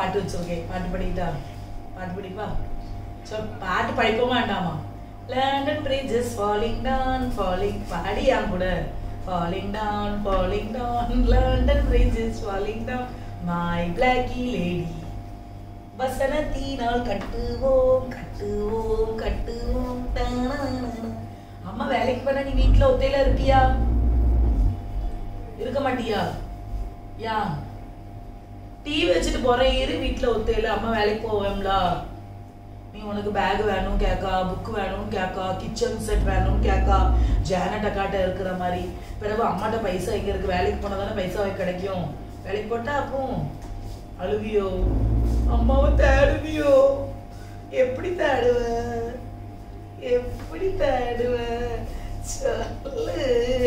பாட்டு வச்சிருக்கேன் பாட்டு படிக்கிட்டா பாட்டு படிப்பா சோ பாட்டு படிப்போமா வேண்டாமா London bridge is falling down falling பாடி என் கூட falling down falling down London bridge is falling down my blacky lady வசனத்தினால் கட்டுவோம் கட்டுவோம் கட்டுவோம் டனனனன. அம்மா வேலைக்கு போனா நீ வீட்ல ஒத்தையில இருப்பியா இருக்க மாட்டியா யா டிவி வச்சுட்டு போற இரு வீட்ல ஒத்தையில அம்மா வேலைக்கு போவேம்ல நீ உனக்கு பேக் வேணும் கேக்கா புக் வேணும் கேக்கா கிச்சன் செட் வேணும் கேக்கா ஜானட் அக்காட்ட இருக்கிற மாதிரி பிறகு அம்மாட்ட பைசா எங்க இருக்கு வேலைக்கு போனா தானே பைசா கிடைக்கும் வேலைக்கு போட்டா அப்போ அழுவியோ அம்மாவை தேடுவியோ எப்படி தேடுவ எப்படி தேடுவ சொல்லு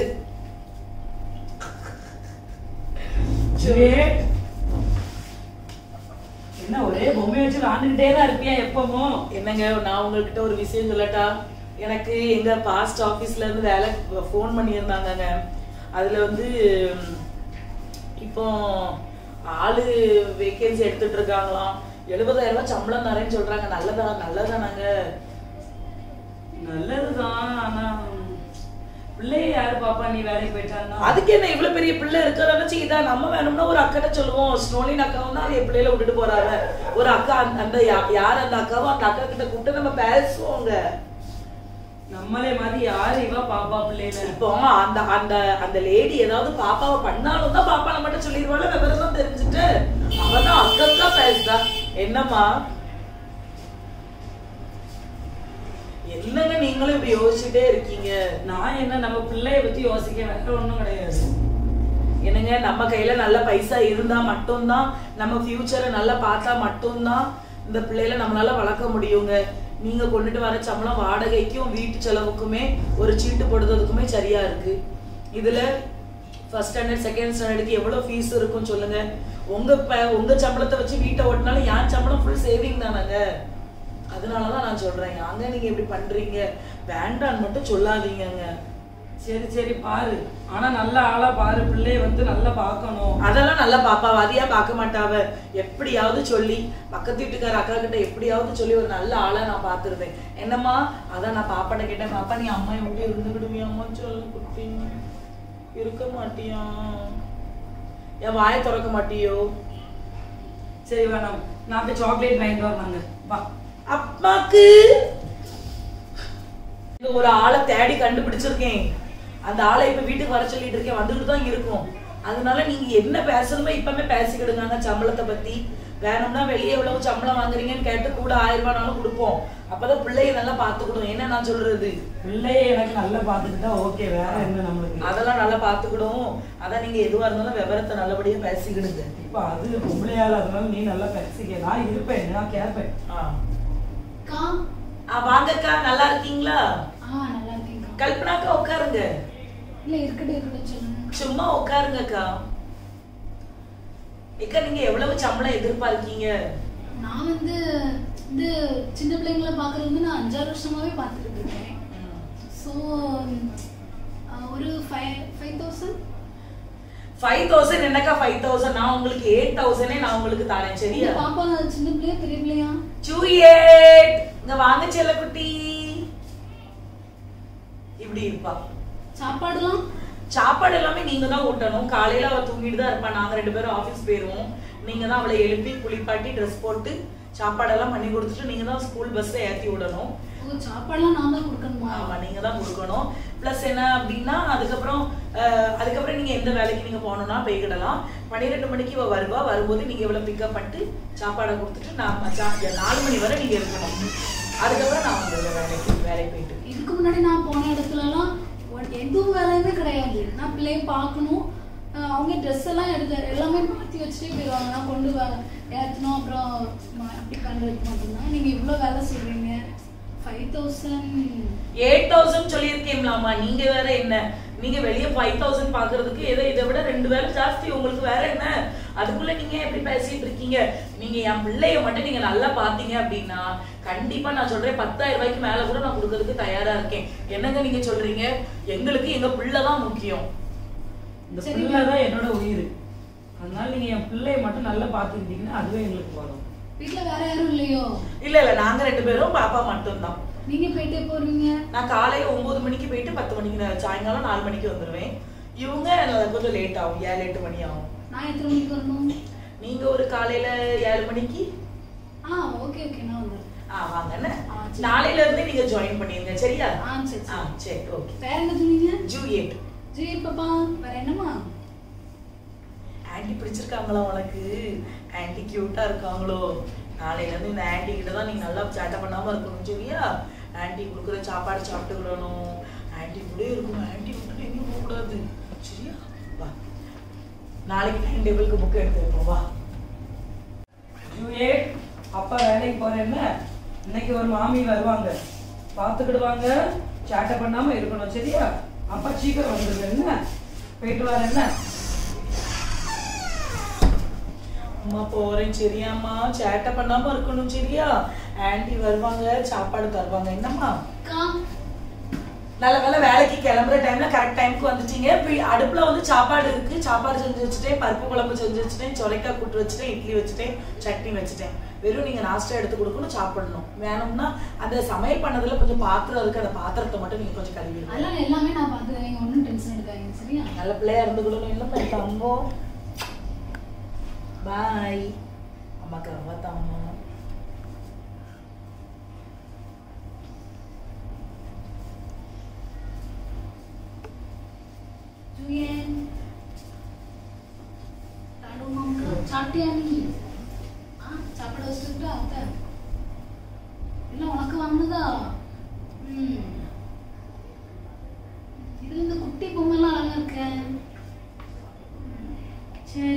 சரி. என்ன ஒரே பொம்மை வச்சு விளாண்டுக்கிட்டே தான் இருப்பியா எப்பவும் என்னங்க நான் உங்ககிட்ட ஒரு விஷயம் சொல்லட்டா எனக்கு எங்க பாஸ்ட் ஆபீஸ்ல இருந்து வேலை ஃபோன் பண்ணியிருந்தாங்கங்க அதுல வந்து ம், இப்போ ஆளு வேகன்சி எடுத்துட்டு இருக்காங்களாம் எழுபதாயிரம் ரூபாய் சம்பளம் தரேன்னு சொல்றாங்க நல்லதா நல்லதானாங்க நல்லதுதான் ஆனா பிள்ளைய யாரு பாப்பா நீ வேலைக்கு போயிட்டான்னா அதுக்கு என்ன இவ்வளவு பெரிய பிள்ளை இருக்கிறத வச்சு இதான் நம்ம வேணும்னா ஒரு அக்கிட்ட சொல்லுவோம் ஸ்னோலின் அக்காவும் தான் என் பிள்ளையில விட்டுட்டு போறாங்க ஒரு அக்கா அந்த- அந்த யா- யார் அந்த அக்காவோ அந்த அக்கா கிட்ட கூப்பிட்டு நம்ம பேசுவோங்க நம்மளே மாதிரி யாரு இவ பாப்பா பிள்ளைல இப்போ அந்த அந்த அந்த லேடி ஏதாவது பாப்பாவை பண்ணாலும் தான் பாப்பா நம்மகிட்ட சொல்லிடுவாள் விவரம் தான் தெரிஞ்சுட்டு அவ தான் அக்கா பேசுதா என்னம்மா என்னங்க நீங்களும் இப்படி யோசிச்சுட்டே இருக்கீங்க நான் என்ன நம்ம பிள்ளைய பத்தி யோசிக்க வேற ஒண்ணும் கிடையாது என்னங்க நம்ம கையில நல்ல பைசா இருந்தா மட்டும்தான் நம்ம ஃபியூச்சரை நல்லா பார்த்தா மட்டும்தான் இந்த பிள்ளைகளை நம்மளால வளர்க்க முடியுங்க நீங்க கொண்டுட்டு வர சம்பளம் வாடகைக்கும் வீட்டு செலவுக்குமே ஒரு சீட்டு போடுறதுக்குமே சரியா இருக்கு இதுல ஃபர்ஸ்ட் ஸ்டாண்டர்ட் செகண்ட் ஸ்டாண்டர்டுக்கு எவ்வளவு ஃபீஸ் இருக்கும் சொல்லுங்க உங்க ப- உங்க சம்பளத்தை வச்சு வீட்டை ஓட்டினாலும் என் சம்பளம் ஃபுல் சேவிங் தானங்க அதனாலதான் நான் சொல்றேன் அங்க நீங்க இப்படி பண்றீங்க வேண்டான்னு மட்டும் சொல்லாதீங்கங்க சரி சரி பாரு ஆனா நல்ல ஆளா பாரு பிள்ளைய வந்து நல்லா பார்க்கணும் அதெல்லாம் நல்லா பாப்பா அதியா பார்க்க மாட்டாவ எப்படியாவது சொல்லி பக்கத்து வீட்டுக்கார அக்கா கிட்ட எப்படியாவது சொல்லி ஒரு நல்ல ஆளா நான் பாத்துருவேன் என்னம்மா அதான் நான் பாப்பாட்ட கேட்டேன் பாப்பா நீ அம்மா எப்படி இருந்துக்கிடுவியாம்மா சொல்லு குட்டி இருக்க மாட்டியா என் வாயை திறக்க மாட்டியோ சரி வேணாம் நான் போய் சாக்லேட் வாங்கிட்டு வராங்க வா அப்பாக்கு இங்க ஒரு ஆளை தேடி கண்டுபிடிச்சிருக்கேன் அந்த ஆளை இப்ப வீட்டுக்கு வர சொல்லிட்டு இருக்கேன் வந்துட்டு தான் இருக்கும் அதனால நீங்க என்ன பேசணுமோ இப்பவே பேசிக்கிடுங்க சம்பளத்தை பத்தி வேணும்னா வெளியே எவ்வளவு சம்பளம் வாங்குறீங்கன்னு கேட்டு கூட ஆயிரம் ரூபாய்னாலும் கொடுப்போம் அப்பதான் பிள்ளைய நல்லா பாத்துக்கிடும் என்ன நான் சொல்றது பிள்ளைய எனக்கு நல்லா பார்த்துக்கிட்டா ஓகே வேற என்ன நம்மளுக்கு அதெல்லாம் நல்லா பாத்துக்கிடும் அதான் நீங்க எதுவா இருந்தாலும் விவரத்தை நல்லபடியா பேசிக்கிடுங்க இப்ப அது பொம்பளையால அதனால நீ நல்லா பேசிக்க நான் இருப்பேன் நான் கேட்பேன் ஆ. அக்கா ஆ, வாங்கக்கா நல்லா இருக்கீங்களா ஆ நல்லா இருக்கேன்க்கா கல்பனாக்கா உட்காருங்க இல்ல இருக்கட்டும் இருக்கட்டும் சொல்லுங்க சும்மா உட்காருங்கக்கா இக்கா நீங்க எவ்வளவு சம்பளம் எதிர்பார்க்கீங்க நான் வந்து இந்த சின்ன பிள்ளைங்களை பார்க்கறது வந்து நான் அஞ்சாறு வருஷமாவே பார்த்துட்டு இருக்கேன் ஸோ ஒரு five five thousand five thousand என்னக்கா ஃபைவ் தௌசண்ட் நான் உங்களுக்கு எயிட் தௌசண்டே நான் உங்களுக்கு தரேன் சரியா பாப்பா சின்ன பிள்ளையா பெரிய பிள்ளையா ஜூலியட் இங்க வாங்க செல்லக்குட்டி இப்படி இருப்பா சாப்பாடுலாம் சாப்பாடு எல்லாமே நீங்க தான் ஊட்டணும் காலையில அவ தூங்கிட்டு தான் இருப்பா நாங்க ரெண்டு பேரும் ஆபீஸ் போயிருவோம் நீங்க தான் அவளை எழுப்பி குளிப்பாட்டி ட்ரெஸ் போட்டு சாப்பாடெல்லாம் பண்ணி கொடுத்துட்டு நீங்க தான் ஸ்கூல் பஸ்ல ஏத்தி விடணும் ஓ சாப்பாடுலாம் நான் தான் கொடுக்கணுமா ஆமா நீங்க தான் கொடுக்கணும் ப்ளஸ் என்ன அப்படின்னா அதுக்கப்புறம் அஹ், அதுக்கப்புறம் நீங்க எந்த வேலைக்கு நீங்க போகணும்னா போய்கிடலாம் பன்னிரெண்டு மணிக்கு இவ வருவா வரும்போது நீங்க இவ்வளவு பிக்கப் பண்ணிட்டு சாப்பாடை கொடுத்துட்டு நான் மச்சா- நாலு மணி வரை நீங்க இருக்கணும் அதுக்கப்புறம் நான் வந்துடுவேன் வேலைக்கு வேலைக்கு போயிட்டு இதுக்கு முன்னாடி நான் போன இடத்துலலாம் ஒ- எதுவும் வேலையுமே கிடையாது நான் பிள்ளைய பார்க்கணும் அஹ் அவங்க ட்ரெஸ் எல்லாம் எடுத்து எல்லாமே மாற்றி வச்சுட்டே போயிடுவாங்க நான் கொண்டு வ ஏற்றணும் அப்புறம் ம- அப்படி பண்ணுறதுக்கு மட்டும்தான் நீங்கள் இவ்வளோ வேலை சொல்கிறீங்க ஃபைவ் தௌசண்ட் எயிட் தௌசண்ட் சொல்லியிருக்கேன்லாமா நீங்க வேற என்ன நீங்க வெளிய ஃபைவ் தௌசண்ட் பாக்குறதுக்கு ஏதோ இதை விட ரெண்டு வேலை ஜாஸ்தி உங்களுக்கு வேற என்ன அதுக்குள்ள நீங்க எப்படி பேசிட்டு இருக்கீங்க நீங்க என் பிள்ளைய மட்டும் நீங்க நல்லா பாத்தீங்க அப்படின்னா கண்டிப்பா நான் சொல்றேன் பத்தாயிரம் ரூபாய்க்கு மேல கூட நான் கொடுக்கறதுக்கு தயாரா இருக்கேன் என்னங்க நீங்க சொல்றீங்க எங்களுக்கு எங்க பிள்ளை தான் முக்கியம் இந்த சரி. பிள்ளை தான் என்னோட உயிர் அதனால நீங்க என் பிள்ளைய மட்டும் நல்லா பார்த்துக்கிட்டீங்கன்னா அதுவே எங்களுக்கு போதும் வீட்ல வேற யாரும் இல்லையோ இல்ல இல்ல நாங்க ரெண்டு பேரும் பாப்பா மட்டும்தான் நீங்க போயிட்டே போறீங்க நான் காலையில ஒன்பது மணிக்கு போயிட்டு பத்து மணிக்கு நான் சாயங்காலம் நாலு மணிக்கு வந்துருவேன் இவங்க கொஞ்சம் லேட் ஆகும் ஏழு எட்டு மணி ஆகும் நான் எத்தனை மணிக்கு வரணும் நீங்க ஒரு காலையில ஏழு மணிக்கு ஆ ஓகே ஓகே நான் வந்துடுறேன் ஆ வாங்கண்ணே ஆ, சரி. நாளையில இருந்தே நீங்க ஜாயின் பண்ணிருங்க சரியா ஆ சரி ஆ சரி சரி ஓகே வேற என்ன சொன்னீங்க ஜூலியட் ஜி பாப்பா வேற என்னமா ஆன்ட்டி பிடிச்சிருக்காங்களா உனக்கு ஆன்ட்டி கியூட்டா இருக்காங்களோ நாளையில இருந்து இந்த ஆன்ட்டி கிட்ட தான் நீங்க நல்லா சேட்டை பண்ணாம இருக்கணும் சரியா ஆன்ட்டி கொடுக்குற சாப்பாடு சாப்பிட்டுக்கிடணும் ஆன்ட்டி கூட இருக்கணும் ஆன்ட்டி விட்டு எங்கேயும் போகக்கூடாது சரியா வா நாளைக்கு டைம் டேபிளுக்கு புக் எடுத்து வைப்போம் வா ஜூலியட் அப்பா வேலைக்கு போறேன்ல இன்னைக்கு ஒரு மாமி வருவாங்க பார்த்துக்கிடுவாங்க சேட்டை பண்ணாம இருக்கணும் சரியா அப்பா சீக்கிரம் வந்துருங்க என்ன போயிட்டு வரேன் என்ன அம்மா போறேன் சரியாம்மா சேட்டை பண்ணாம இருக்கணும் சரியா ஆன்ட்டி வருவாங்க சாப்பாடு தருவாங்க என்னம்மா அக்கா நல்ல வேலை வேலைக்கு கிளம்புற டைம்ல கரெக்ட் டைம்க்கு வந்துட்டீங்க இப்ப அடுப்புல வந்து சாப்பாடு இருக்கு சாப்பாடு செஞ்சு வச்சுட்டேன் பருப்பு குழம்பு செஞ்சு வச்சுட்டேன் சொரைக்காய் கூட்டு வச்சுட்டேன் இட்லி வச்சுட்டேன் சட்னி வச்சுட்டேன் வெறும் நீங்க நாஸ்டா எடுத்து கொடுக்கணும் சாப்பிடணும் வேணும்னா அந்த சமையல் பண்ணதுல கொஞ்சம் பாத்திரம் இருக்கு அந்த பாத்திரத்தை மட்டும் நீங்க கொஞ்சம் கழுவிடுங்க அதெல்லாம் எல்லாமே நான் பார்த்துக்கிறேன் நீங்க ஒன்றும் டென்ஷன் எடுக்காதீங்க சரியா நல்ல பிள்ளையா இருந்துக்கணும் இல்ல தம்போ பாய் அம்மாக்கு ரொம்ப தம்போ ஜூயன் ராடு மாமா சாப்பிட்டியா நீ ஆ சாப்பிட வச்சுட்டா அத்தை இல்லை உனக்கு வாங்கினதா ம் இதுல இந்த குட்டி பொம்மைலாம் அழகா இருக்க ம், சரி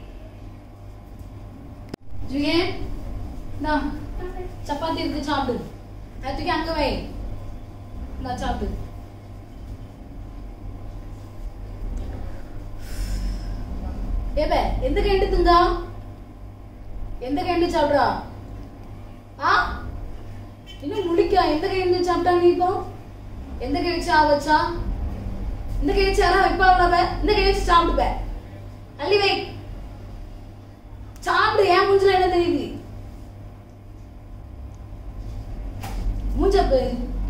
ஜுயன் இந்தா சப்பாத்தி இருக்கு சாப்பிடு அதை தூக்கி அங்க வை இந்தா சாப்பிடு ஏபே எந்த கைண்டு திங்கா எந்த கைண்டு சாப்பிடுறா ஆ இன்னும் முழிக்கா எந்த கைண்டு சாப்பிட்டா நீ இப்போ எந்த கை வச்சு ஆ வச்சா இந்த கை வச்சு யாரா வைப்பாங்களா இந்த கை வச்சு சாப்பிடுப்ப அள்ளி வை சாப்பிடு ஏன் மூஞ்சில என்ன தெரியுது மூஞ்சப்பு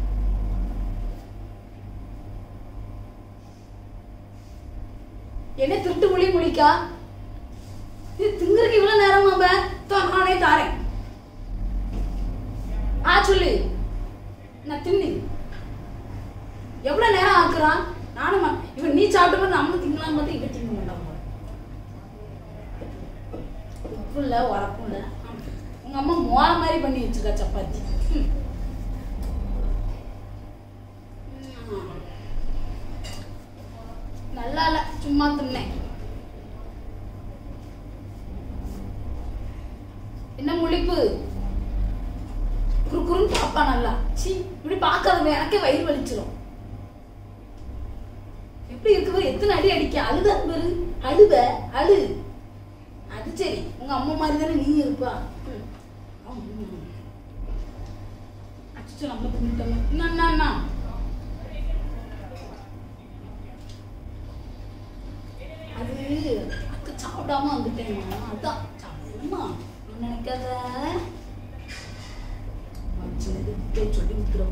என்ன திருட்டு மொழி முழிக்கா இது திங்கறதுக்கு இவ்வளவு நேரமா பே நானே தாரேன் ஆ சொல்லு நான் தின்னு எவ்வளவு நேரம் ஆக்குறான் நானும் ம- இவன் நீ சாப்பிட்ட போது நம்மளும் திங்கலாம் பார்த்து இவன் திங்க மாட்டான் போல. உப்பு இல்ல உரப்பும் இல்ல உங்க அம்மா மோர மாதிரி பண்ணி வச்சிருக்கா சப்பாத்தி ம். ம். நல்லா இல்ல சும்மா தின்னேன் என்ன முழிப்பு குறுக்குறுன்னு பாப்பா நல்லா சீ இப்படி பார்க்காத எனக்கே வயிறு வலிச்சிரும் எப்படி இருக்கு பாரு எத்தனை அடி அடிக்க அழுத பாரு அழுவ அழு அது சரி உங்க அம்மா மாதிரி தானே நீ இருப்பா ம். ம். அச்சோ நம்ம தின்னுட்டோம் என்ன என்ன, என்ன அது அக்கா சாப்பிடாம வந்துட்டேன் அதான் சாப்பிடணுமா நினைக்காத சரி சொல்லி விட்டுற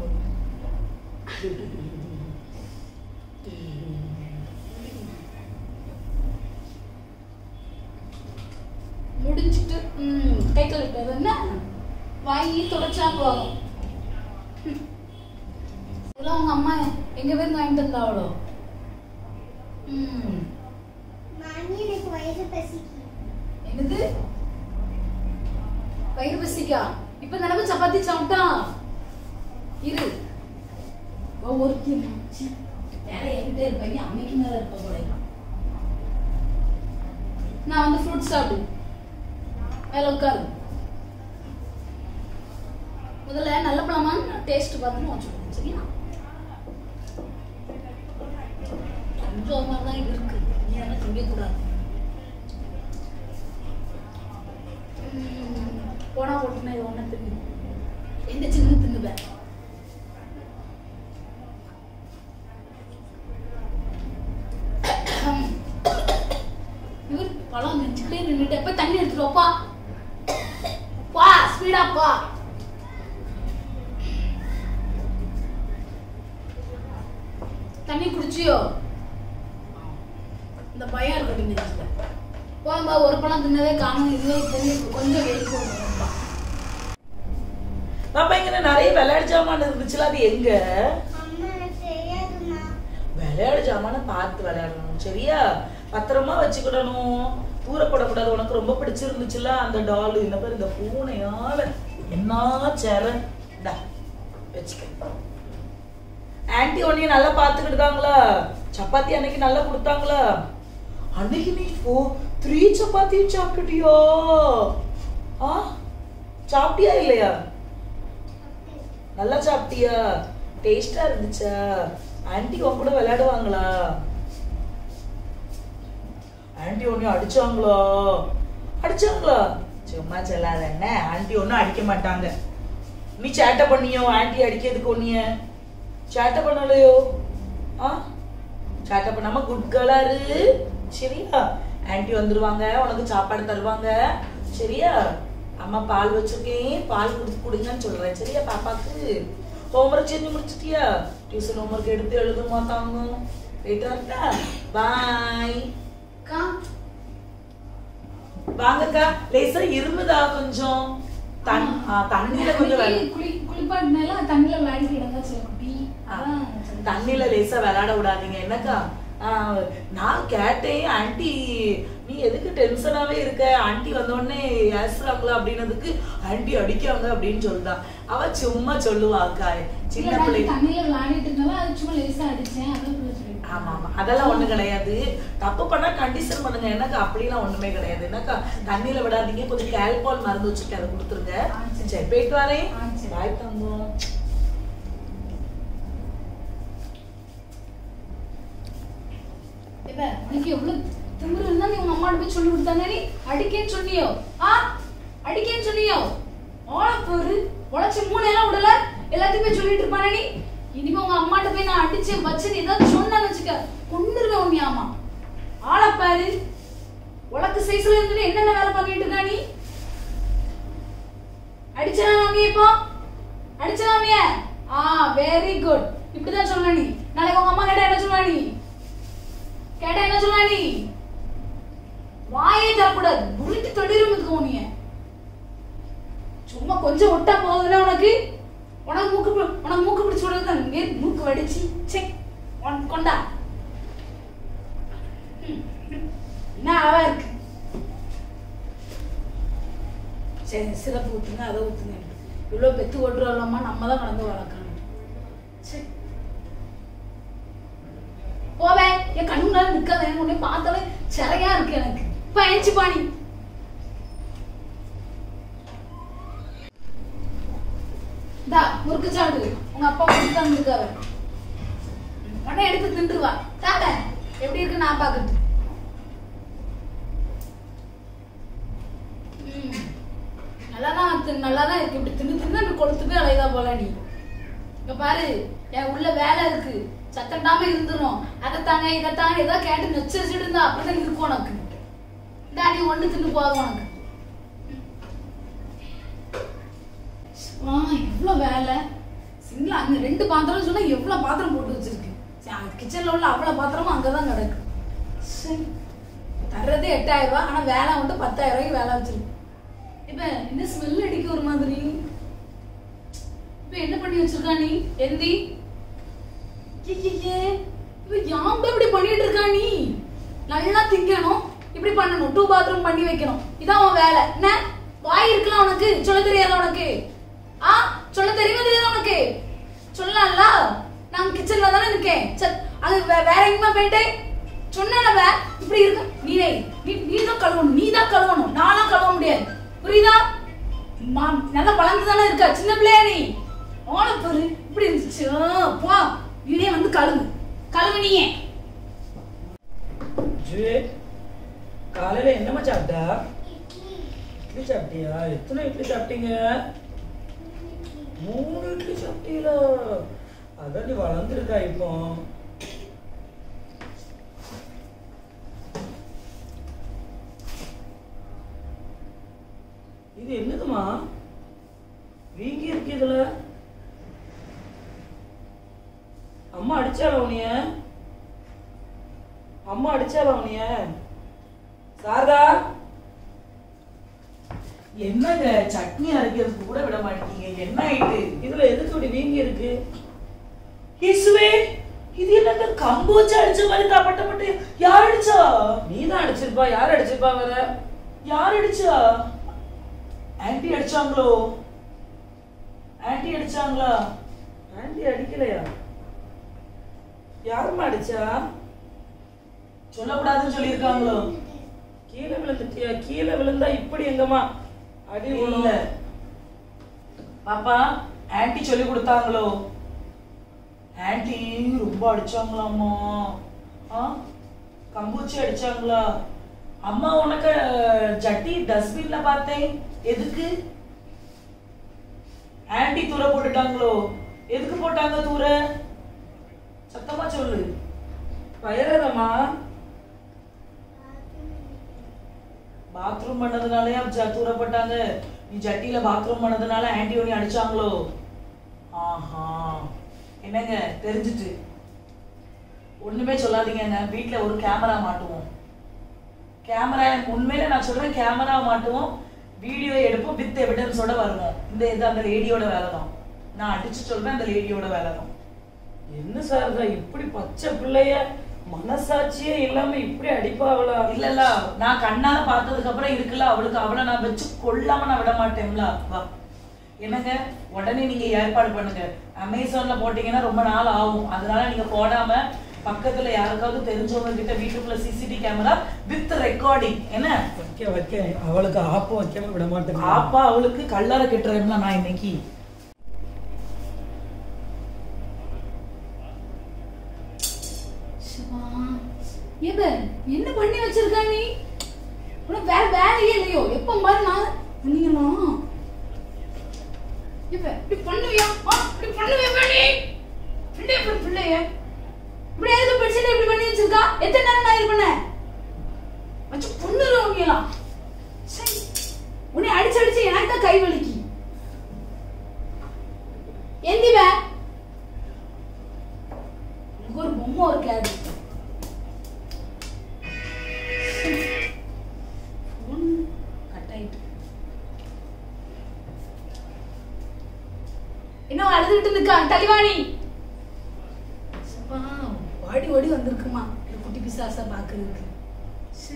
முடிஞ்சிட்டு ம் கை கழுவிட்டது என்ன வாங்கி தொடச்சா போதும் ம். இதெல்லாம் உங்க அம்மா எங்க பேருந்து வாங்கிட்டு வந்தாவளோ ம் மாமி எனக்கு வயிறு பசிக்கு என்னது வயிறு பசிக்கா இப்ப நினைவு சப்பாத்தி சாப்பிட்டா இரு ஒவ்வொருத்தி வேலை என்கிட்ட இருப்பாங்க அம்மைக்கு மேல இருப்ப போல நான் வந்து ஃப்ரூட் சாப்பிடு மேல உட்காரு முதல்ல நல்ல பழமான்னு டேஸ்ட் பார்த்துன்னு வச்சுக்கோங்க சரியா கொஞ்சம் மாதிரி தான் இது இருக்கு நீ அதெல்லாம் திங்கக்கூடாது ம், போனா போட்டுனா இது ஒண்ணு தின்னு எந்த சின்ன தின்னுவேன் இவர் பழம் நினைச்சுக்கிட்டே நின்றுட்டு போய் தண்ணி எடுத்துட்டு வாப்பா பா ஸ்பீடா பா தண்ணி குடிச்சியோ இந்த பயம் இருக்கட்டும் நெஞ்சில போம்பா ஒரு பழம் தின்னதே காணும் இதுவே தெரியும் கொஞ்சம் வெயிட் போடுங்கப்பா பாப்பா இங்க நிறைய விளையாட்டு ஜாமான் இருந்துச்சுல அது எங்க அம்மா எனக்கு தெரியாதும்மா விளையாடு ஜாமான பார்த்து விளையாடணும் சரியா பத்திரமா வச்சுக்கிடணும் தூர போடக்கூடாது உனக்கு ரொம்ப பிடிச்சிருந்துச்சுல அந்த டால் இந்த மாதிரி இந்த பூனையால என்ன சேர டா வச்சுக்க ஆன்ட்டி உன்னைய நல்லா பார்த்துக்கிட்டாங்களா சப்பாத்தி அன்னைக்கு நல்லா கொடுத்தாங்களா அன்னைக்கு நீ ஓ த்ரீ சப்பாத்தி சாப்பிட்டுட்டியோ ஆ சாப்பிட்டியா இல்லையா நல்லா சாப்பிட்டியா டேஸ்டா இருந்துச்சா ஆன்ட்டி உன் கூட விளையாடுவாங்களா ஆன்ட்டி ஒன்னும் அடிச்சாங்களா அடிச்சாங்களா சும்மா சொல்லாத என்ன ஆன்ட்டி ஒன்னும் அடிக்க மாட்டாங்க நீ சேட்டை பண்ணியோ ஆன்ட்டி அடிக்கிறதுக்கு ஒன்னிய சேட்டை பண்ணலையோ ஆ சேட்டை பண்ணாம குட் கேர்ளா இரு சரியா ஆன்ட்டி வந்துருவாங்க உனக்கு சாப்பாடு தருவாங்க சரியா அம்மா பால் வச்சிருக்கேன் பால் குடிச்சு குடிங்கன்னு சொல்றேன் சரியா பாப்பாக்கு ஹோம்ஒர்க் செஞ்சு முடிச்சிட்டியா டியூஷன் ஹோம்ஒர்க் எடுத்து எழுதுமா தாங்க போயிட்டு வரட்டா பாய் அக்கா வாங்கக்கா லேசா இருமுதா கொஞ்சம் தண் ஆ, தண்ணியில கொஞ்சம் அன்னைக்கு விளை- குளி குளிப்பாட்டினால தண்ணியில விளையாடிட்டு கிடந்தா சில குட்டி அதான் சொன்னேன். தண்ணியில லேசா விளையாட விடாதீங்க என்னக்கா ஆ, நான் கேட்டேன் ஆன்ட்டி நீ எதுக்கு டென்ஷனாவே இருக்க ஆன்ட்டி வந்த உடனே ஏசுறாங்களா அப்படின்னதுக்கு ஆன்ட்டி அடிக்காங்க அப்படின்னு சொல்லிட்டான் அவ சும்மா சொல்லுவா அக்கா இல்ல, சின்ன நான் பிள்ளை தண்ணியில விளையாடிட்டு இருந்தாலும் அது சும்மா லேசா அடிச்சேன் அதான் இப்படி சொல்லிட்டு ஆமா ஆமா அதெல்லாம் ஒண்ணு கிடையாது தப்பு பண்ணா கண்டிஷன் பண்ணுங்க என்னக்கா அப்படிலாம் ஒண்ணுமே கிடையாது என்னக்கா தண்ணியில விடாதீங்க கொஞ்சம் கேல்பால் மருந்து வச்சிருக்கேன் அதை கொடுத்துருங்க ஆ, சரி. சரி போயிட்டு வரேன் ஆ, சரி. பாய் தங்கம் இப்ப உனக்கு எவ்வளவு திமிரு இருந்தா நீ உங்க அம்மாட்ட போய் சொல்லி கொடுத்தானே நீ அடிக்கேன்னு சொன்னியோ ஆ அடிக்கேன்னு சொன்னியோ ஆள பாரு உழைச்சி மூணு எல்லாம் விடல எல்லாத்தையும் போய் சொல்லிட்டு இருப்பானே நீ இனிமே உங்க அம்மாட்ட போய் நான் அடிச்சேன் வச்சேன் ஏதாவது சொன்னான்னு வச்சுக்க கொண்டுருவேன் உன்னை ஆமா ஆள பாரு உனக்கு சைஸ்ல இருந்து என்னென்ன வேலை பண்ணிட்டு இருக்கா நீ அடிச்சனா மாமியா இப்போ அடிச்சனா மாமியா ஆ வெரி குட் இப்படிதான் சொல்ல நீ நாளைக்கு உங்க அம்மா கேட்டா என்ன சொல்ல நீ கேட்டா என்ன சொல்ல நீ வாயே தரக்கூடாது உருட்டி தொடிரும் இதுக்கு நீ சும்மா கொஞ்சம் விட்டா போகுதுல உனக்கு உனக்கு மூக்கு பி- உனக்கு மூக்கு பிடிச்சு விடுறது இங்கே மூக்கு வடிச்சு சே உனக்கு கொண்டா ம், என்ன அளவா இருக்கு சரி சிறப்பு ஊத்துங்க அதை ஊத்துங்க இவ்வளோ பெத்து ஓட்டுறோம்மா நம்ம தான் கடந்து வளர்க்கணும் சரி போவேன் என் கண்ணு முன்னாடி நிக்காத எனக்கு உன்னை பார்த்தாலே சிறையா இருக்கு எனக்கு பயணிச்சு பாணி தா முறுக்கு சாப்பிடு உங்க அப்பா கொடுத்து தந்துருக்காரு உடனே எடுத்து தின்றுவா தாட எப்படி இருக்கு நான் பாக்குறது ம். நல்லாதான் தின்னு- நல்லாதான் இருக்கு இப்படி தின்னு தின்னு இப்படி கொளுத்துட்டு அலைதா போல நீ இங்க பாரு என் உள்ள வேலை இருக்கு சத்தண்டாம இருந்துரும் அதை தாங்க இதை தாங்க ஏதோ கேட்டு நச்சரிச்சுட்டு இருந்தா அப்படிதான் இருக்கும் உனக்கு இந்தா நீ ஒண்ணு தின்னு போதும் உனக்கு ஆ எவ்வளவு வேலை சிங்கிள் அங்க ரெண்டு பாத்திரம் சொன்னா எவ்வளவு பாத்திரம் போட்டு வச்சிருக்கு கிச்சன்ல உள்ள அவ்வளவு பாத்திரமும் அங்கதான் கிடக்கு சரி தர்றதே எட்டாயிரம் ரூபாய் ஆனா வேலை மட்டும் பத்தாயிரம் ரூபாய்க்கு வேலை வச்சிருக்கு இப்ப என்ன ஸ்மெல் அடிக்க ஒரு மாதிரி இப்ப என்ன பண்ணி வச்சிருக்கா நீ எந்தி ஐயையே, இவ யாம்பா இப்படி பண்ணிட்டு இருக்கா நீ நல்லா திங்கணும் இப்படி பண்ணணும் டூ பாத்ரூம் பண்ணி வைக்கணும் இதான் உன் வேலை என்ன வாய் இருக்கலாம் உனக்கு சொல்ல தெரியாத உனக்கு ஆ சொல்ல தெரியுமா தெரியாத உனக்கு சொல்லலாம்ல நான் கிச்சன்ல தானே இருக்கேன் சரி அது வே- வேற எங்கேயுமா போயிட்டேன் சொன்னவ இப்படி இருக்கு நீனே நீ நீ தான் கழுவணும் நீ தான் கழுவணும் நான்லாம் கழுவ முடியாது புரியுதா மா நல்லா வளர்ந்து தானே இருக்க சின்ன பிள்ளையா நீ ஓன பாரு இப்படி இருந்துச்சு ஆ, போ நீனே வந்து கழுவு கழுவு நீயே ஜே காலையில என்னம்மா சாப்பிட்டா இட்லி இட்லி சாப்பிட்டியா எத்தனை இட்லி சாப்பிட்டீங்க மூணு இட்லி சாப்பிட்டீங்களா அதான் நீ வளர்ந்துருக்கா இப்போ இது என்னதுமா வீங்கி இருக்கு இதுல அம்மா அடிச்சாளா உனிய அம்மா அடிச்சாளா உனிய சாரதா என்னங்க சட்னி அரைக்கிறதுக்கு கூட விட மாட்டீங்க என்ன ஆயிட்டு இதுல எதுக்கு இப்படி வீங்கி இருக்கு இசுவே இது என்னங்க கம்பு வச்சு அடிச்ச மாதிரி தப்பட்டப்பட்டு யார் அடிச்சா நீ தான் அடிச்சிருப்பா யார் அடிச்சிருப்பா வேற யார் அடிச்சா ஆன்ட்டி அடிச்சாங்களோ ஆன்ட்டி அடிச்சாங்களா ஆண்டி அடிக்கலையா யாரும்மா அடிச்சா சொல்லக்கூடாதுன்னு சொல்லியிருக்காங்களோ கீழே விழுந்துட்டியா கீழே விழுந்தா இப்படி எங்கம்மா அடி இல்ல இல்ல பாப்பா ஆன்ட்டி சொல்லி கொடுத்தாங்களோ ஆன்ட்டி ரொம்ப அடிச்சாங்களாம்மா ஆ கம்பூச்சி அடிச்சாங்களா அம்மா உனக்கு ஜட்டி டஸ்ட்பின்ல பார்த்தேன் எதுக்கு ஆன்ட்டி தூர போட்டுட்டாங்களோ எதுக்கு போட்டாங்க தூர சத்தமா சொல்லு பயரதம்மா பாத்ரூம் பண்ணதுனாலயா ஜ- தூர போட்டாங்க நீ ஜட்டியில பாத்ரூம் பண்ணதுனால ஆன்ட்டி உன்னை அடிச்சாங்களோ ஆஹா என்னங்க தெரிஞ்சுட்டு ஒண்ணுமே சொல்லாதீங்கங்க வீட்ல ஒரு கேமரா மாட்டுவோம் கேமரா உண்மையில நான் சொல்றேன் கேமரா மாட்டுவோம் வீடியோ எடுப்போம் வித் எவிடன்ஸோட வருவோம் இந்த இது அந்த லேடியோட வேலை தான் நான் அடிச்சு சொல்றேன் அந்த லேடியோட வேலை தான் என்ன சாரதா இப்படி பச்சை பிள்ளைய மனசாட்சியே இல்லாம இப்படி அடிப்பாவளா இல்லல்ல நான் கண்ணால பார்த்ததுக்கு அப்புறம் இருக்குல்ல அவளுக்கு அவளை நான் வச்சு கொல்லாம நான் விட மாட்டேன்ல வா என்னங்க உடனே நீங்க ஏற்பாடு பண்ணுங்க அமேசான்ல போட்டீங்கன்னா ரொம்ப நாள் ஆகும் அதனால நீங்க போடாம பக்கத்துல யாருக்காவது தெரிஞ்சவங்க கிட்ட வீட்டுக்குள்ள சிசிடி கேமரா வித் ரெக்கார்டிங் என்ன வைக்க வைக்க அவளுக்கு ஆப்பம் வைக்காம விட மாட்டேன் ஆப்பா அவளுக்கு கல்லார கெட்டுறேன்னா நான் இன்னைக்கு சிவா, ஏப, என்ன பண்ணி வச்சிருக்க நீ உனக்கு வேற வேலையே இல்லையோ எப்ப பாரு நான் பண்ணீங்களா இப்ப இப்படி பண்ணுவியா ஆ, இப்படி பண்ணுவியா பண்ணி பிள்ளை இப்படி பிள்ளைய இப்படி எதுக்கு படிச்சுட்டு இப்படி பண்ணி வச்சிருக்கா எத்தனை நேரம் நான் இது பண்ணேன் வச்சு பொண்ணுல உன்னையெல்லாம் சை, உன்னை அடிச்சு அடிச்சு எனக்கு தான் கை வலிக்கு எந்திவ உனக்கு ஒரு பொம்மை ஒரு கேடு ஃபோன் கட் ஆயிட்டு என்ன அழுதுகிட்டு இருக்கா தலிவாணி சப்பா, ஓடி ஓடி வந்திருக்குமா இந்த குட்டி பிசாசா பாக்குறதுக்கு ச்சே.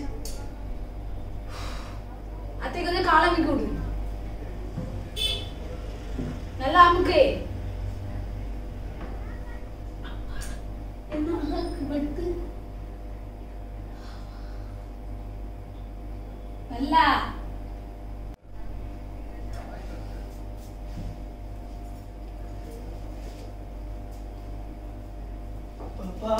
அத்தை கொஞ்சம் காலமிக்க விடு நல்லா அமுக்கு என்ன அழகு படுத்து நல்லா பாப்பா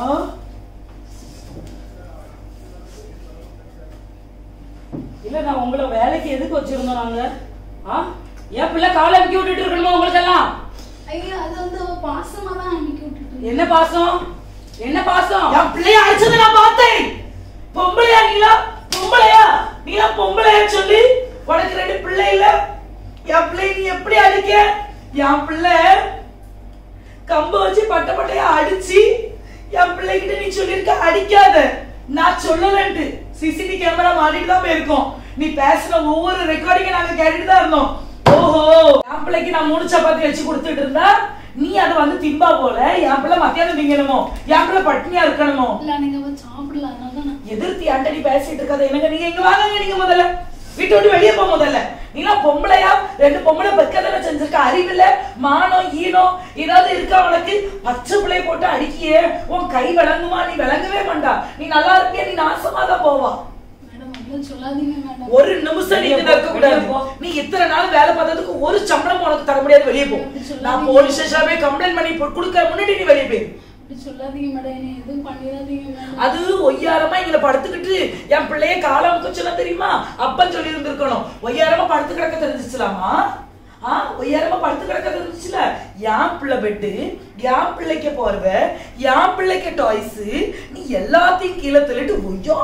இல்ல நான் உங்களை வேலைக்கு எதுக்கு வச்சிருந்தோம் நாங்க ஆ என் பிள்ளை காலை அமுக்கி விட்டுட்டு இருக்கணுமா உங்களுக்கு எல்லாம் ஐயோ அது வந்து அவ பாசமா தான் அன்னைக்கு விட்டுட்டு என்ன பாசம் என்ன பாசம் என் பிள்ளைய அடிச்சதை நான் பார்த்தேன் பொம்பளையா நீலா பொம்பளையா நீலா பொம்பளையா சொல்லி உனக்கு ரெண்டு பிள்ளை இல்ல என் பிள்ளை நீ எப்படி அடிக்க என் பிள்ளை கம்ப வச்சு பட்ட பட்டையா அடிச்சு என் பிள்ளைகிட்ட நீ சொல்லிருக்க அடிக்காத நான் சொல்லலன்ட்டு சிசிடி கேமரா மாட்டிட்டு தான் போயிருக்கோம் நீ பேசுன ஒவ்வொரு ரெக்கார்டிங்க நாங்க கேட்டுட்டு தான் இருந்தோம் ஓஹோ என் பிள்ளைக்கு நான் மூணு சப்பாத்தி வச்சு கொடுத்துட்டு இருந்தா நீ அதை வந்து திம்பா போல என் பிள்ளை மத்தியானம் திங்கணுமோ என் பிள்ளை பட்னியா இருக்கணுமோ இல்ல நீங்க அவ சாப்பிடல அதனால தான் நான் எதிர்த்து ஆண்டடி பேசிட்டு இருக்காத என்னங்க நீங்க இங்க வாங்க நீங்க முதல்ல வீட்டை விட்டு வெளியே போ முதல்ல நீலாம் பொம்பளையா ரெண்டு பொம்பளை பெக்கதானே செஞ்சிருக்க அறிவில்ல மானம் ஈனம் ஏதாவது இருக்கா உனக்கு பச்சை பிள்ளைய போட்டு அடிக்கியே உன் கை விளங்குமா நீ விளங்கவே மாட்டா நீ நல்லா இருப்பியா நீ நாசமா தான் போவா மேடம் அப்படிலாம் சொல்லாதீங்க மேடம் ஒரு நிமிஷம் நீ இங்க இருக்க கூடாது நீ இத்தனை நாள் வேலை பார்த்ததுக்கு ஒரு சம்பளம் உனக்கு தர முடியாது வெளியே போ நான் போலீஸ் ஸ்டேஷன்ல போய் கம்ப்ளைண்ட் பண்ணி கொடுக்க முன்னாடி நீ வெளியே போயிரு அப்படி சொல்லாதீங்க மேடம் என்ன எதுவும் பண்ணிடாதீங்க மேடம் அது ஒய்யாரமா எங்களை படுத்துக்கிட்டு என் பிள்ளைய காலம் குச்சனா தெரியுமா அப்பன் சொல்லி இருந்திருக்கணும் ஒய்யாரமா படுத்து கிடக்க தெரிஞ்சிச்சலாமா ஆ ஒய்யாரமா படுத்து கிடக்க தெரிஞ்சிச்சுல என் பிள்ளை பெட்டு என் பிள்ளைக்கு போர்வ என் பிள்ளைக்கு டாய்ஸ் நீ எல்லாத்தையும் கீழே தள்ளிட்டு ஒய்யாரமா படுத்து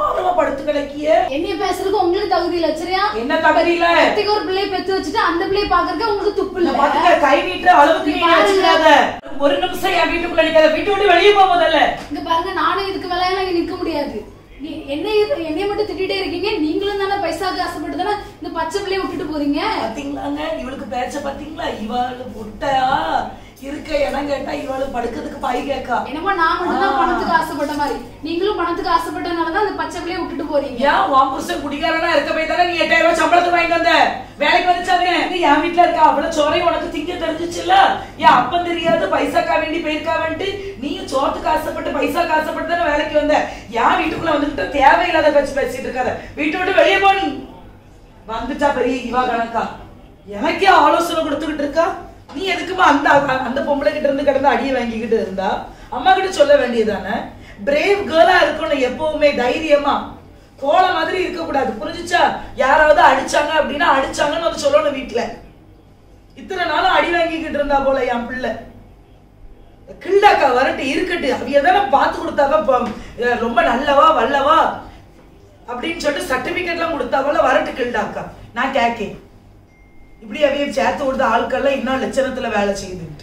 படுத்து கிடக்கிய என்னைய பேசுறதுக்கு உங்களுக்கு தகுதி இல்ல சரியா என்ன தகுதி இல்ல? பெத்திக்கு ஒரு பிள்ளைய பெத்து வச்சுட்டு அந்த பிள்ளைய பாக்குறதுக்கு உங்களுக்கு துப்பு இந்த இல்ல பாத்துக்க கை நீட்டுற அளவுக்கு நீ நீ பாருங்க. வச்சுக்காத ஒரு நிமிஷம் என் வீட்டுக்குள்ள நிக்காத வீட்டு விட்டு வெளியே போ முதல்ல இங்க பாருங்க நானும் இதுக்கு மேல எல்லாம் இங்க நிக்க முடியாது நீ என்னை என்னைய மட்டும் திட்டிட்டே இருக்கீங்க நீங்களும் தானே பைசாக்கு ஆசைப்பட்டு தானே இந்த பச்சை பிள்ளைய விட்டுட்டு போறீங்க பாத்தீங்களாங்க இவளுக்கு பேச்ச பாத்தீங்களா இவளு முட்டா இருக்க இடம் கேட்டா இவளு படுக்கிறதுக்கு பாய் கேக்கா என்னமோ நான் மட்டும் தான் ஆ. பணத்துக்கு ஆசைப்பட்ட மாதிரி நீங்களும் பணத்துக்கு ஆசைப்பட்டனாலதான் அந்த பச்சை பிள்ளைய விட்டுட்டு போறீங்க ஏன் உன் புருஷன் குடிகாரனா இருக்க போய் தானே நீ எட்டாயிரம் ரூபாய் சம்பளத்துக்கு வாங்கி வந்த வேலைக்கு வந்துச்சாங்க என் வீட்டுல இருக்க அவ்வளவு சோறையும் உனக்கு திங்க தெரிஞ்சிச்சுல்ல என் அப்பன் தெரியாது பைசாக்கா வேண்டி போயிருக்காவன்ட்டு நீயும் சோத்துக்கு ஆசைப்பட்டு பைசாக்கு ஆசைப்பட்டு தானே வேலைக்கு வந்த என் வீட்டுக்குள்ள வந்துட்டு தேவையில்லாத பேச்சு பேசிட்டு இருக்காத வீட்டை விட்டு வெளியே போ நீ வந்துட்டா பெரிய இவா கணக்கா எனக்கே ஆலோசனை கொடுத்துக்கிட்டு இருக்கா நீ எதுக்குமா அந்த அந்த பொம்பளை கிட்ட இருந்து கிடந்து அடியை வாங்கிக்கிட்டு இருந்தா அம்மா கிட்ட சொல்ல வேண்டியதானே பிரேவ் கேர்ளா இருக்கணும் எப்பவுமே தைரியமா கோல மாதிரி இருக்க கூடாது புரிஞ்சுச்சா யாராவது அடிச்சாங்க அப்படின்னா அடிச்சாங்கன்னு வந்து சொல்லணும் வீட்டுல இத்தனை நாளும் அடி வாங்கிக்கிட்டு இருந்தா போல என் பிள்ளை கில்லாக்கா வரட்டு இருக்கட்டு அவிய தானே பார்த்து கொடுத்தாவ ப- அஹ் ரொம்ப நல்லவா வல்லவா அப்படின்னு சொல்லிட்டு சர்டிபிகேட்லாம் கொடுத்தாவல வரட்டு கில்டாக்கா நான் கேக்கேன் இப்படி அவைய சேர்த்து கொடுத்த ஆட்கள்லாம் இன்னும் லட்சணத்துல வேலை செய்துட்டு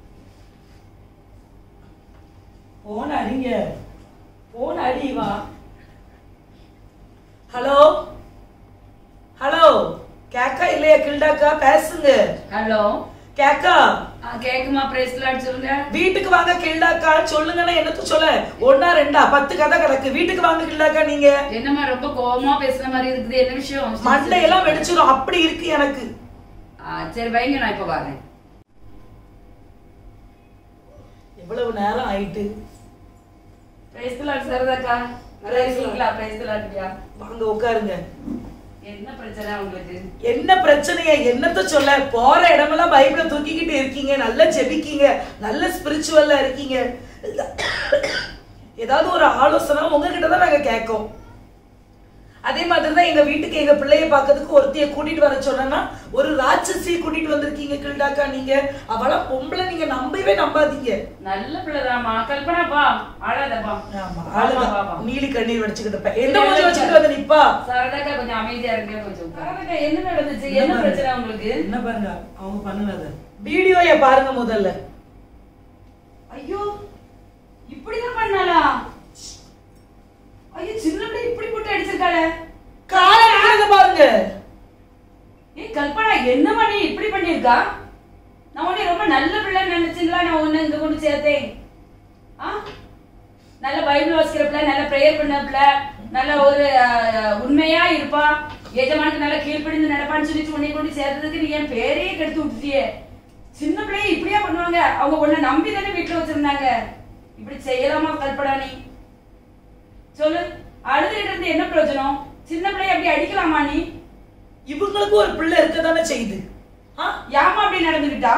போன அடிங்க போன அடி வா ஹலோ ஹலோ கேக்கா இல்லையா கில்டாக்கா பேசுங்க ஹலோ கேக்கா கேக்குமா பிரேஸ்லாட் சொல்லுங்க வீட்டுக்கு வாங்க கில்டாக்கா சொல்லுங்கன்னா என்னத்த சொல்ல ஒன்னா ரெண்டா பத்து கதை கிடக்கு வீட்டுக்கு வாங்க கில்டாக்கா நீங்க என்னம்மா ரொம்ப கோவமா பேசுன மாதிரி இருக்குது என்ன விஷயம் மண்டையெல்லாம் வெடிச்சிரும் அப்படி இருக்கு எனக்கு ஆ, சரி வைங்க நான் இப்ப வரேன் எவ்வளவு நேரம் ஆயிட்டு பிரேஸ்லாட் சரதாக்கா நல்லா இருக்கீங்களா பிரேஸ்லாட்யா வாங்க உட்காருங்க என்ன பிரச்சனை உங்களுக்கு என்ன பிரச்சனைய என்னத்த சொல்ல போற இடமெல்லாம் பைபிள தூக்கிக்கிட்டு இருக்கீங்க நல்லா ஜெபிக்கீங்க நல்ல ஸ்பிரிச்சுவலா இருக்கீங்க ஏதாவது ஒரு ஆலோசனை உங்ககிட்ட தான் நாங்க கேட்கோம் அதே மாதிரி தான் எங்க வீட்டுக்கு எங்க பிள்ளைய பார்க்கறதுக்கு ஒருத்திய கூட்டிட்டு வர சொன்னா ஒரு ராட்சசியை கூட்டிட்டு வந்திருக்கீங்க கில்டாக்கா நீங்க அவளா பொம்பளை நீங்க நம்பவே நம்பாதீங்க நல்ல பிள்ளைதாம்மா கல்பனா பா அழாதப்பா ஆமா ஆமா, ஆளுங்க பாப்பா. நீலி கண்ணீர் வடிச்சுக்கிட்டு இருப்ப. எந்த மூஞ்சி வச்சுக்கிட்டு வந்து நிப்பா சரதாக்கா கொஞ்சம் அமைதியா இருங்க கொஞ்சம் சரதாக்கா என்ன நடந்துச்சு என்ன பிரச்சனை உங்களுக்கு என்ன பாருங்க அவங்க பண்ணுனது வீடியோய பாருங்க முதல்ல ஐயோ இப்படிதான் பண்ணாளா ஐயோ சின்ன பிள்ளை இப்படி போட்டு அடிச்சிருக்காளே காலை விழுந்து பாருங்க ஏ கல்பனா என்னம்மா நீ இப்படி பண்ணிருக்கா நான் உன்னை ரொம்ப நல்ல பிள்ளை நினைச்சீங்களா நான் உன்னை இங்க கொண்டு சேர்த்தேன் ஆ நல்ல பைபிள் வாசிக்கிற பிள்ளை நல்ல ப்ரேயர் பண்ண பிள்ளை நல்ல ஒரு அஹ், உண்மையா இருப்பா எஜமானுக்கு நல்ல கீழ்ப்படிந்து நடப்பான்னு சொல்லி உன்னை கொண்டு சேர்த்ததுக்கு நீ என் பேரையே கெடுத்து விட்டுட்டியே சின்ன பிள்ளைய இப்படியா பண்ணுவாங்க அவங்க உன்னை நம்பி தானே வீட்டுல வச்சிருந்தாங்க இப்படி செய்யலாமா கல்பனா நீ சொல்லு அழுதுகிட்டு இருந்து என்ன பிரயோஜனம் சின்ன பிள்ளைய அப்படி அடிக்கலாமா நீ இவங்களுக்கு ஒரு பிள்ளை இருக்க தானே செய்யுது ஆ? யாமா அப்படி நடந்துக்கிட்டா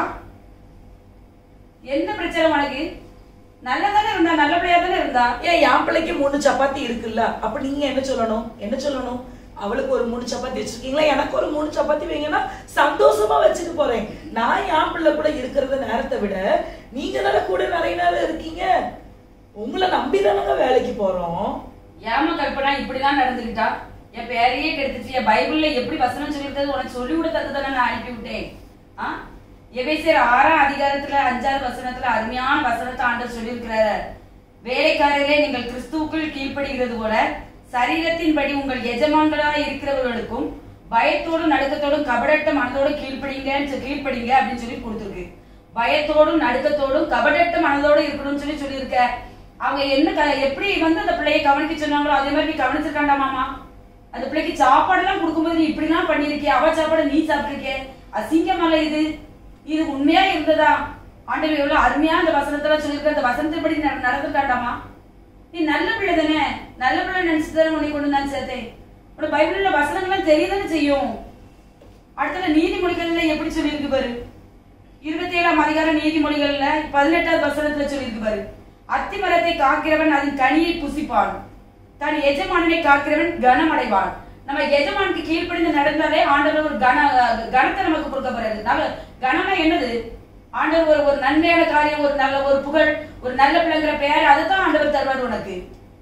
என்ன பிரச்சனை உனக்கு நல்லதானே இருந்தா நல்ல பிள்ளையா தானே இருந்தா ஏன் என் பிள்ளைக்கு மூணு சப்பாத்தி இருக்குல்ல அப்ப நீங்க என்ன சொல்லணும் என்ன சொல்லணும் அவளுக்கு ஒரு மூணு சப்பாத்தி வச்சிருக்கீங்களா எனக்கு ஒரு மூணு சப்பாத்தி வைங்கன்னா சந்தோஷமா வச்சுட்டு போறேன் நான் என் பிள்ளை கூட இருக்கிறத நேரத்தை விட நீங்க தானே கூட நிறைய நேரம் இருக்கீங்க உங்களை நம்பி தானங்க வேலைக்கு போறோம் ஏமா கல்பனா இப்படிதான் நடந்துக்கிட்டா என் பேரையே கெடுத்துச்சு என் பைபிள்ல எப்படி வசனம் சொல்லியிருக்கிறது உனக்கு சொல்லி கொடுத்தது தானே நான் அனுப்பி விட்டேன் ஆ எபேசியர் ஆறாம் அதிகாரத்துல அஞ்சாவது வசனத்துல அருமையான வசனத்தை ஆண்டவர் சொல்லியிருக்கிறாரு வேலைக்காரரே நீங்கள் கிறிஸ்துவுக்குள் கீழ்ப்படுகிறது போல சரீரத்தின்படி உங்கள் எஜமான்களாக இருக்கிறவர்களுக்கும் பயத்தோடும் நடுக்கத்தோடும் கபடட்ட மனதோடும் கீழ்ப்படிங்கன்னு சொல்லி- கீழ்ப்படிங்க அப்படின்னு சொல்லி கொடுத்துருக்கு பயத்தோடும் நடுக்கத்தோடும் கபடட்ட மனதோட இருக்கணும்னு சொல்லி சொல்லியிருக்க அவங்க என்ன க- எப்படி வந்து அந்த பிள்ளையை கவனிக்க சொன்னாங்களோ அதே மாதிரி நீ கவனிச்சிருக்காண்டா மாமா அந்த பிள்ளைக்கு சாப்பாடு எல்லாம் கொடுக்கும்போது நீ இப்படிலாம் பண்ணிருக்கிய அவ சாப்பாடு நீ சாப்பிட்டிருக்கே அசிங்கமல்ல இது இது உண்மையா இருந்ததா ஆண்டவர் எவ்வளவு அருமையா அந்த வசனத்துல சொல்லியிருக்க அந்த வசனத்தின்படி நட- நடந்துட்டாண்டாமா நீ நல்ல பிள்ளை தானே நல்ல பிள்ளை நினைச்சு தானே உன்னை கொண்டு நான் சேர்த்தேன் உனக்கு பைபிள்ல வசனங்கள்லாம் தெரியதானே செய்யும் அடுத்தது நீதிமொழிகள்ல எப்படி சொல்லியிருக்கு பாரு இருபத்தி ஏழாம் அதிகார நீதிமொழிகள்ல பதினெட்டாவது வசனத்துல சொல்லியிருக்கு பாரு அத்தி மரத்தை காக்கிறவன் அதன் கனியை புசிப்பான் தன் எஜமானனை காக்கிறவன் கனமடைவான் நம்ம எஜமானுக்கு கீழ்ப்படிந்து நடந்தாலே ஆண்டவர் ஒரு கன கனத்தை நமக்கு கொடுக்க போறாரு நல்ல கனம்னா என்னது ஆண்டவர் ஒரு ஒரு நன்மையான காரியம் ஒரு நல்ல ஒரு புகழ் ஒரு நல்ல பிள்ளைங்கிற பெயர் அதுதான் ஆண்டவர் தருவார் உனக்கு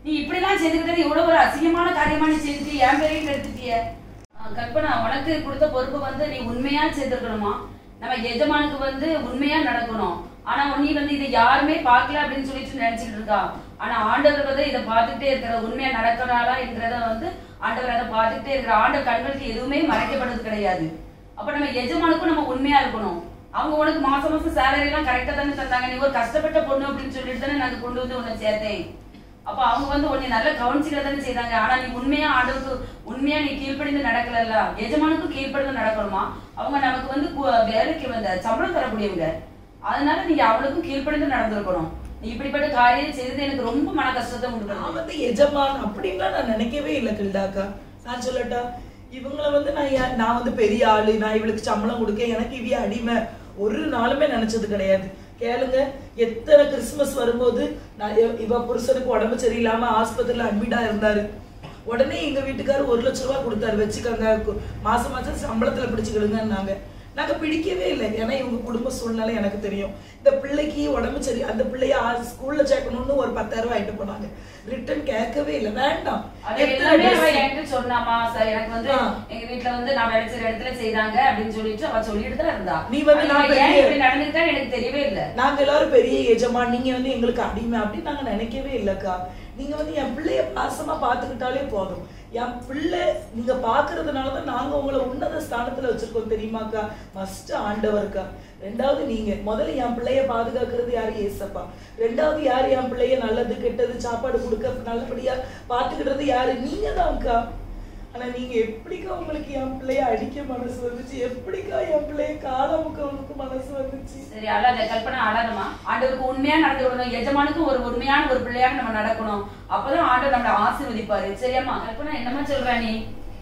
நீ இப்படிலாம் செய்துக்கிட்டது இவ்வளவு ஒரு அசிங்கமான காரியமா நீ செஞ்சுட்டு என் பேரையும் எடுத்துட்டிய கல்பனா உனக்கு கொடுத்த பொறுப்பு வந்து நீ உண்மையா செய்திருக்கணுமா நம்ம எஜமானுக்கு வந்து உண்மையா நடக்கணும் ஆனா நீ வந்து இதை யாருமே பார்க்கல அப்படின்னு சொல்லிட்டு நினைச்சிட்டு இருக்கா ஆனா ஆண்டவர் வந்து இதை பார்த்துட்டே இருக்கிற உண்மையா நடக்கிறாளா என்கிறத வந்து ஆண்டவர் அதை பார்த்துட்டே இருக்கிற ஆண்டவர் கண்களுக்கு எதுவுமே மறைக்கப்படுறது கிடையாது அப்ப நம்ம எஜமானுக்கும் நம்ம உண்மையா இருக்கணும் அவங்க உனக்கு மாசம் மாசம் சேலரி எல்லாம் கரெக்டா தானே தந்தாங்க நீ ஒரு கஷ்டப்பட்ட பொண்ணு அப்படின்னு சொல்லிட்டு தானே நாங்க கொண்டு வந்து உன்னை சேர்த்தேன் அப்ப அவங்க வந்து உன்னை நல்லா கவனிச்சுக்கிற தானே செய்தாங்க ஆனா நீ உண்மையா ஆண்டவருக்கு உண்மையா நீ கீழ்ப்படிந்து நடக்கலல்ல எஜமானுக்கும் கீழ்ப்படிந்து நடக்கணுமா அவங்க நமக்கு வந்து கு- வேலைக்கு வந்த சம்பளம் தரக்கூடியவங்க அதனால நீங்க அவளுக்கும் கீழ்ப்படிந்து நடந்திருக்கணும் நீ இப்படிப்பட்ட காரியம் செய்தது எனக்கு ரொம்ப மன கஷ்டத்தை நான் கொடுக்கணும் வந்து எஜமான் அப்படின்லாம் நான் நினைக்கவே இல்லை கில்டாக்கா நான் சொல்லட்டா இவங்கள வந்து நான் யா- நான் வந்து பெரிய ஆளு நான் இவளுக்கு சம்பளம் கொடுக்க எனக்கு இவ அடிமை ஒரு நாளுமே நினைச்சது கிடையாது கேளுங்க எத்தனை கிறிஸ்மஸ் வரும்போது நான் இவ- இவ புருஷனுக்கு உடம்பு சரியில்லாம ஆஸ்பத்திரியில அட்மிட்டா இருந்தாரு உடனே எங்க வீட்டுக்காரர் ஒரு லட்ச ரூபாய் கொடுத்தாரு வச்சுக்கோங்க கு- மாசம் மாசம் சம்பளத்துல பிடிச்சுக்கிடுங்கன்னாங்க நாங்க பிடிக்கவே இல்லை ஏன்னா இவங்க குடும்ப சூழ்நிலை எனக்கு தெரியும் இந்த பிள்ளைக்கு உடம்பு சரி அந்த பிள்ளைய ஸ்கூல்ல சேர்க்கணும்னு ஒரு பத்தாயிரம் ரூபாய் ஆயிட்டு போனாங்க ரிட்டர்ன் கேட்கவே இல்லை வேண்டாம் அது எத்தனை எல்லாமே அவ dress- என்கிட்ட சொன்னாமா சார் எனக்கு வந்து ஆ. எங்க வீட்ல வந்து நான் வேலை செய்யற இடத்துல செய்றாங்க அப்படின்னு சொல்லிட்டு அவ சொல்லிட்டு தான் இருந்தா நீ வந்து நான் ஆனா ஏன் பெரிய- இப்படி நடந்துக்கிட்டா எனக்கு தெரியவே இல்ல நாங்க எல்லாரும் பெரிய எஜமான் நீங்க வந்து எங்களுக்கு அடிமை அப்படின்னு நாங்க நினைக்கவே இல்லக்கா நீங்க வந்து என் பிள்ளைய பாசமா பாத்துக்கிட்டாலே போதும் என் பிள்ளை நீங்க பாக்குறதுனாலதான் நாங்க உங்களை உன்னத ஸ்தானத்துல வச்சிருக்கோம் தெரியுமாக்கா ஃபர்ஸ்ட் ஆண்டவர்க்கா ரெண்டாவது நீங்க முதல்ல என் பிள்ளைய பாதுகாக்கிறது யாரு ஏசப்பா ரெண்டாவது யாரு என் பிள்ளைய நல்லது கெட்டது சாப்பாடு கொடுக்க நல்லபடியா பாத்துக்கிட்டது யாரு நீங்க தான்க்கா ஆனா நீங்க எப்படிக்கா உங்களுக்கு என் பிள்ளைய அடிக்க மனசு வந்துச்சு எப்படிக்கா என் பிள்ளைய காலமுக்க மனசு வந்துச்சு சரி அழாத கல்பனா அழாதமா ஆண்டவருக்கு உண்மையா நடந்து விடணும் எஜமானுக்கு ஒரு உண்மையான ஒரு பிள்ளையாக நம்ம நடக்கணும் அப்பதான் ஆண்டவர் நம்மளை ஆசீர்வதிப்பாரு சரியாம்மா கல்பனா என்னம்மா சொல்ற நீ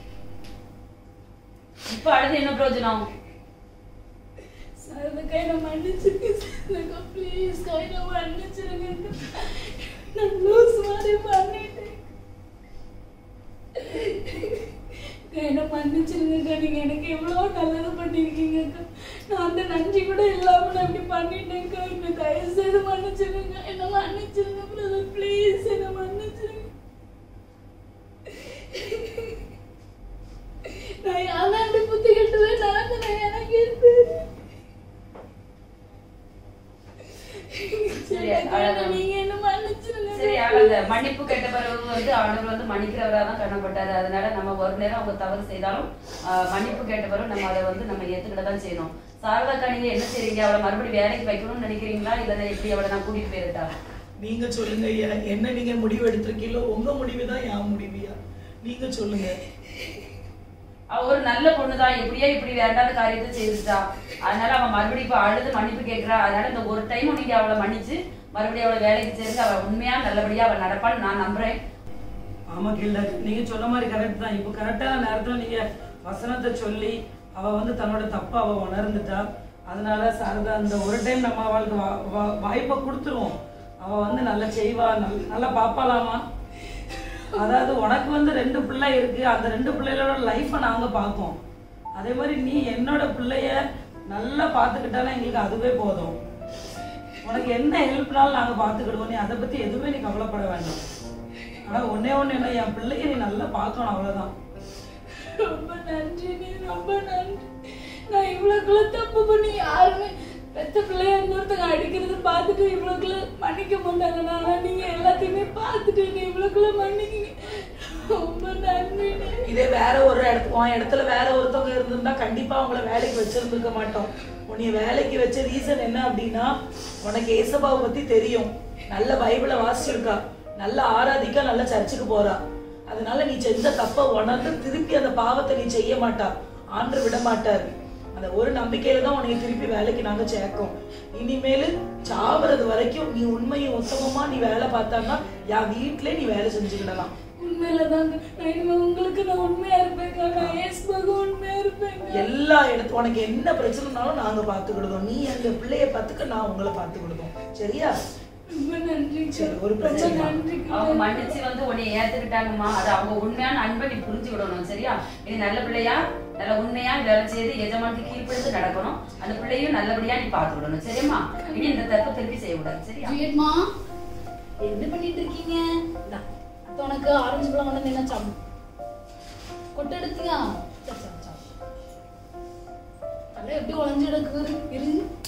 இப்ப அழுது என்ன பிரயோஜனம் சார் இந்த கையில மன்னிச்சிருங்க ப்ளீஸ் கையில மன்னிச்சிருங்க நான் லூஸ் மாதிரி பண்ணிட்டேன் கையில மன்னிச்சிருங்கக்கா நீங்க எனக்கு எவ்வளோ நல்லது பண்ணிருக்கீங்கக்கா நான் அந்த நன்றி கூட இல்லாம நான் இப்படி பண்ணிட்டேன்க்கா என்ன தயவு செய்து மன்னிச்சிருங்க என்ன மன்னிச்சிருங்க பிரதர் ப்ளீஸ் என்ன மன்னிச்சிருங்க நான் யாராண்டு புத்தி கட்டுவே நடந்தேன் எனக்கு தெரியும். சரி, அழாத. நீங்க என்ன மன்னிச்சிருங்க சரி அழாத மன்னிப்பு கேட்ட பிறகு வந்து ஆண்டவர் வந்து மன்னிக்கிறவரா தான் காணப்பட்டாரு அதனால நம்ம ஒரு நேரம் அவங்க தவறு செய்தாலும் ஆஹ், மன்னிப்பு கேட்ட பிறகு நம்ம அதை வந்து நம்ம ஏத்துக்கிட்ட தான் செய்யணும் சாரதாக்கா நீங்க என்ன செய்றீங்க அவளை மறுபடியும் வேலைக்கு வைக்கணும்னு நினைக்கிறீங்களா இல்ல எப்படி அவளை நான் கூட்டிட்டு போயிருட்டா நீங்க சொல்லுங்க ஐயா என்ன நீங்க முடிவு எடுத்திருக்கீங்களோ உங்க முடிவு தான் என் முடிவியா நீங்க சொல்லுங்க அவ ஒரு நல்ல பொண்ணுதான் எப்படியா இப்படி வேண்டாத காரியத்தை செய்துட்டா அதனால அவன் மறுபடியும் இப்ப அழுது மன்னிப்பு கேட்கிறா அதனால இந்த ஒரு டைம் நீங்க அவளை மன்னிச்சு மறுபடியும் அவளை வேலைக்கு சேர்ந்து அவ உண்மையா நல்லபடியா அவ நடப்பான்னு நான் நம்புறேன் ஆமா கில்டா நீங்க சொன்ன மாதிரி கரெக்ட் தான் இப்போ கரெக்டான நேரத்துல நீங்க வசனத்தை சொல்லி அவ வந்து தன்னோட தப்பை அவ உணர்ந்துட்டா அதனால சாரதா அந்த ஒரு டைம் நம்ம அவளுக்கு வா- வா- வாய்ப்பை கொடுத்துருவோம் அவ வந்து நல்லா செய்வா நல்ல- நல்லா பாப்பாலாமா அதாவது உனக்கு வந்து ரெண்டு பிள்ளை இருக்கு அந்த ரெண்டு பிள்ளைகளோட லைஃப்பை நாங்க பார்ப்போம் அதே மாதிரி நீ என்னோட பிள்ளைய நல்லா பார்த்துக்கிட்டாலும் எங்களுக்கு அதுவே போதும் உனக்கு என்ன ஹெல்ப்னாலும் நாங்க பார்த்துக்கிடுவோம் நீ அதை பத்தி எதுவுமே நீ கவலைப்பட வேண்டாம் ஆனா ஒண்ணே ஒண்ணு என்ன என் பிள்ளைய நீ நல்லா பார்க்கணும் அவ்வளவுதான் ரொம்ப நன்றி நீ ரொம்ப நன்றி நான் இவ்வளவுக்குள்ள தப்பு பண்ணி யாருமே பெத்த பிள்ளைய இன்னொருத்தங்க அடிக்கிறது பார்த்துட்டு இவ்வளவுக்குள்ள மன்னிக்க மாட்டாங்க ஆனா நீங்க எல்லாத்தையுமே பார்த்துட்டு நீ இவ்வளவுக்குள்ள மன்னிக்கீங்க ரொம்ப நன்றி நீ. இதே வேற ஒரு இடத்து உன் இடத்துல வேற ஒருத்தவங்க இருந்திருந்தா கண்டிப்பா அவங்கள வேலைக்கு வச்சிருந்துக்க மாட்டோம் உன்னைய வேலைக்கு வச்ச ரீசன் என்ன அப்படின்னா உனக்கு ஏசபாவை பத்தி தெரியும் நல்ல பைபிளை வாசிச்சிருக்கா நல்ல ஆராதிக்கா நல்ல சர்ச்சுக்கு போறா அதனால நீ செஞ்ச தப்ப உணர்ந்து திருப்பி அந்த பாவத்தை நீ செய்ய மாட்டா ஆண்டு விட மாட்டாரு அந்த ஒரு நம்பிக்கையில தான் உன்னை திருப்பி வேலைக்கு நாங்க சேர்க்கோம் இனிமேலு சாவறது வரைக்கும் நீ உண்மையும் உத்தமமா நீ வேலை பார்த்தான்னா என் வீட்டிலே நீ வேலை செஞ்சுக்கிடலாம் உண்மையில தாங்க நான் இனிமே உங்களுக்கு நான் உண்மையா இருப்பேங்க நான் ஏசுபாக உண்மையா இருப்பேங்க எல்லா இடத்து உனக்கு என்ன பிரச்சனைனாலும் நாங்க பாத்துக்கிடுதோம் நீ எங்க பிள்ளைய பாத்துக்க நான் உங்களை பாத்துக்கிடுதோம் சரியா ரொம்ப நன்றி சரி, ஒரு ரொம்ப பிரச்சனை இல்ல. நன்றி அவங்க மன்னிச்சு வந்து உன்னை ஏத்துக்கிட்டாங்கம்மா அது அவங்க உண்மையான அன்பை நீ புரிஞ்சு விடணும் சரியா நீ நல்ல பிள்ளையா நல்ல உண்மையா வேலை செய்து எஜமானுக்கு கீழ்ப்படிந்து நடக்கணும் அந்த பிள்ளையும் நல்லபடியா நீ பார்த்து விடணும் சரியாம்மா இனி இந்த தப்பு திருப்பி செய்யக்கூடாது சரியா ஜியட்மா என்ன பண்ணிட்டு இருக்கீங்க இந்தா, அடுத்து உனக்கு ஆரஞ்சு பழம் கொண்டு வந்து என்ன சாப்பிடு கொட்டை எடுத்தியா சரி, சரி, சரி. தலை எப்படி உழைஞ்சு எடுக்குது இரு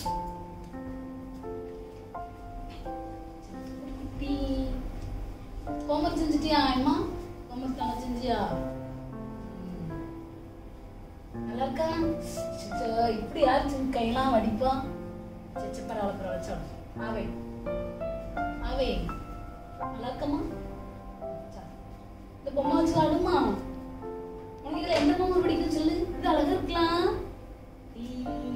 குட்டி ஹோம்ஒர்க் செஞ்சுட்டியா அம்மா ஹோம்ஒர்க் தானே செஞ்சியா ம். நல்லா இருக்கா அச்சச்சோ, இப்படி யார் செஞ்சு கையெல்லாம் வடிப்பா சச்ச பரவாயில்ல பரவாயில்ல சாப்பிடு ஆவே ஆவே நல்லா இருக்கமா சரி. இந்த பொம்மை வச்சு ஆடுமா உனக்கு இதுல எந்த பொம்மை பிடிக்கும் சொல்லு இது அழகா இருக்கலாம் ஈ.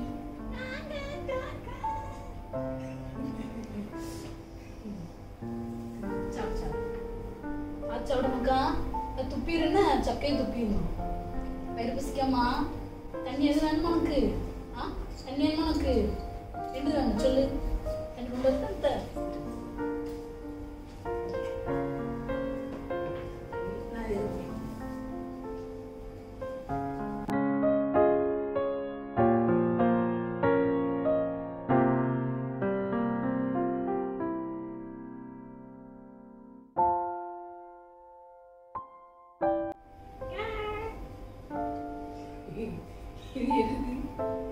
சாப்பிடு, சாப்பிடு. ஆச்சு சாப்பிடு மக்கா துப்பிடுன்னு சக்கையை துப்பிடணும் வயிறு பசிக்காமா தண்ணி எது வேணுமா உனக்கு ஆ தண்ணி வேணுமா உனக்கு எது வேணும் சொல்லு தண்ணி கொண்டு வந்து தர நான் இருக்கேன். இது எதுக்கு